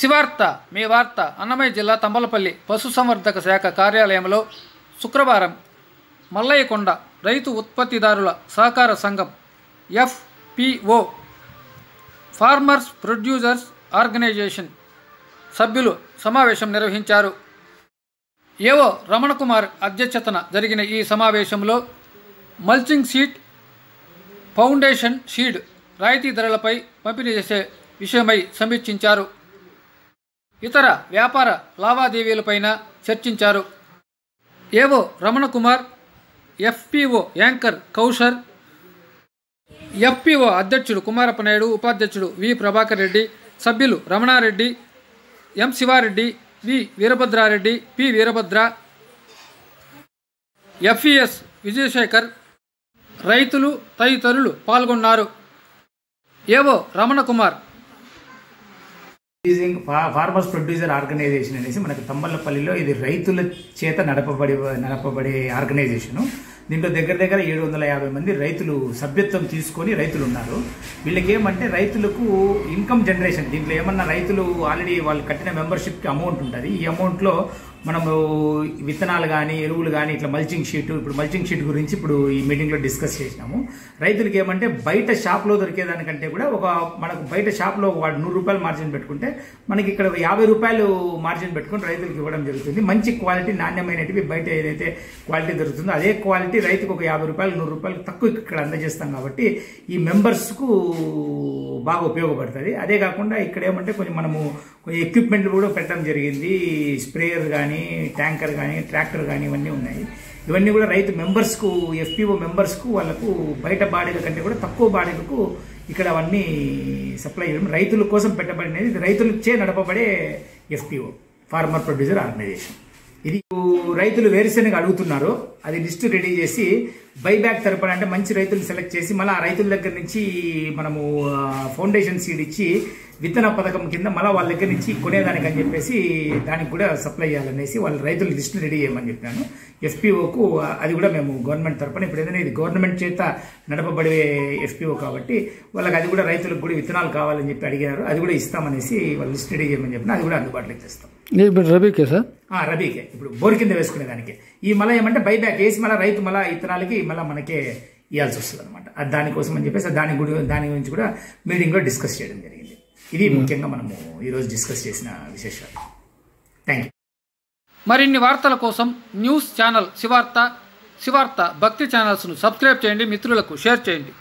శివార్త మీ వార్త అన్నమయ్య జిల్లా తంబలపల్లి పశుసంవర్ధక శాఖ కార్యాలయంలో శుక్రవారం మల్లయ్యకొండ రైతు ఉత్పత్తిదారుల సహకార సంఘం ఎఫ్పిఓ ఫార్మర్స్ ప్రొడ్యూసర్స్ ఆర్గనైజేషన్ సభ్యులు సమావేశం నిర్వహించారు ఏవో రమణకుమార్ అధ్యక్షతన జరిగిన ఈ సమావేశంలో మల్చింగ్ సీట్ ఫౌండేషన్ షీడ్ రాయితీ ధరలపై పంపిణీ చేసే విషయమై సమీక్షించారు ఇతర వ్యాపార లావాదేవీలపైన చర్చించారు AO Ramanakumar FPO anchor Kausar FPO అధ్యక్షుడు కుమారప్ప నాయుడు ఉపాధ్యక్షుడు వి ప్రభాకర్ రెడ్డి సభ్యులు Ramanareddy M Sivareddy V Veerabhadrareddy P Veerabhadra FES Vijayasekhar రైతులు తదితరులు పాల్గొన్నారు ఏవో రమణకుమార్ ప్రొడ్యూసింగ్ ఫా- ఫార్మర్స్ ప్రొడ్యూసర్ ఆర్గనైజేషన్ అనేసి మనకి తమ్మలపల్లిలో ఇది రైతుల చేత నడపబడి నడపబడే ఆర్గనైజేషన్ దీంట్లో దగ్గర దగ్గర ఏడు వందల యాభై మంది రైతులు సభ్యత్వం తీసుకొని రైతులు ఉన్నారు వీళ్ళకి ఏమంటే రైతులకు ఇన్కమ్ జనరేషన్ దీంట్లో ఏమన్నా రైతులు ఆల్రెడీ వాళ్ళు కట్టిన మెంబర్షిప్కి అమౌంట్ ఉంటుంది ఈ అమౌంట్లో మనము విత్తనాలు కానీ ఎరువులు కానీ ఇట్లా మల్చింగ్ షీట్ ఇప్పుడు మల్చింగ్ షీట్ గురించి ఇప్పుడు ఈ మీటింగ్లో డిస్కస్ చేసినాము రైతులకి ఏమంటే బయట షాప్లో దొరికేదానికంటే కూడా ఒక మనకు బయట షాప్లో వాడు నూరు రూపాయలు మార్జిన్ పెట్టుకుంటే మనకి ఇక్కడ యాభై రూపాయలు మార్జిన్ పెట్టుకుని రైతులకు ఇవ్వడం జరుగుతుంది మంచి క్వాలిటీ నాణ్యమైనటివి బయట ఏదైతే క్వాలిటీ దొరుకుతుందో అదే క్వాలిటీ రైతుకు ఒక యాభై రూపాయలు నూరు రూపాయలు తక్కువ ఇక్కడ అందజేస్తాం కాబట్టి ఈ మెంబర్స్కు బాగా ఉపయోగపడుతుంది అదే కాకుండా ఇక్కడ ఏమంటే కొంచెం మనము కొన్ని ఎక్విప్మెంట్ కూడా పెట్టడం జరిగింది స్ప్రేయర్ కానీ ట్యాంకర్ కానీ ట్రాక్టర్ కానీ ఇవన్నీ ఉన్నాయి ఇవన్నీ కూడా రైతు మెంబర్స్కు ఎఫ్పిఓ మెంబర్స్కు వాళ్ళకు బయట బాడీల కంటే కూడా తక్కువ బాడీలకు ఇక్కడ అవన్నీ సప్లై చేయడం రైతుల కోసం పెట్టబడినది ఇది రైతులచే నడపబడే ఎఫ్పిఓ ఫార్మర్ ప్రొడ్యూసర్ ఆర్గనైజేషన్ ఇది రైతులు వేరుశెనగ అడుగుతున్నారు అది లిస్ట్ రెడీ చేసి బైబ్యాక్ తరపున అంటే మంచి రైతులు సెలెక్ట్ చేసి మళ్ళీ ఆ రైతుల దగ్గర నుంచి మనము ఆ, ఫౌండేషన్ సీడ్ ఇచ్చి విత్తన పథకం కింద మళ్ళీ వాళ్ళ దగ్గర నుంచి కొనేదానికి అని చెప్పేసి దానికి కూడా సప్లై చేయాలనేసి వాళ్ళ రైతుల లిస్ట్ రెడీ చేయమని చెప్పాను ఎఫ్పిఓకు అది కూడా మేము గవర్నమెంట్ తరపున ఇప్పుడు ఏదైనా ఇది గవర్నమెంట్ చేత నడపబడే ఎఫ్పిఓ కాబట్టి వాళ్ళకి అది కూడా రైతులకు కూడా విత్తనాలు కావాలని చెప్పి అడిగారు అది కూడా ఇస్తామనేసి వాళ్ళు లిస్ట్ రెడీ చేయమని చెప్పిన అది కూడా అందుబాటులోకి తెస్తాం రబీకే సార్ ఆ, రబీకే ఇప్పుడు బోర్ కింద వేసుకునే దానికి ఈ మళ్ళీ ఏమంటే బైబ్యాక్ వేసి మళ్ళీ రైతు మళ్ళీ ఇత్తనాలకి మళ్ళీ మనకే ఇవ్వాల్సి వస్తుంది అనమాట అది దానికోసం అని చెప్పేసి దాని గుడి దాని గురించి కూడా మీటింగ్లో డిస్కస్ చేయడం జరిగింది ఇది ముఖ్యంగా మనము ఈరోజు డిస్కస్ చేసిన విశేషాలు థ్యాంక్ యూ మరిన్ని వార్తల కోసం న్యూస్ ఛానల్ శివార్త శివార్త భక్తి ఛానల్స్ను సబ్స్క్రైబ్ చేయండి మిత్రులకు షేర్ చేయండి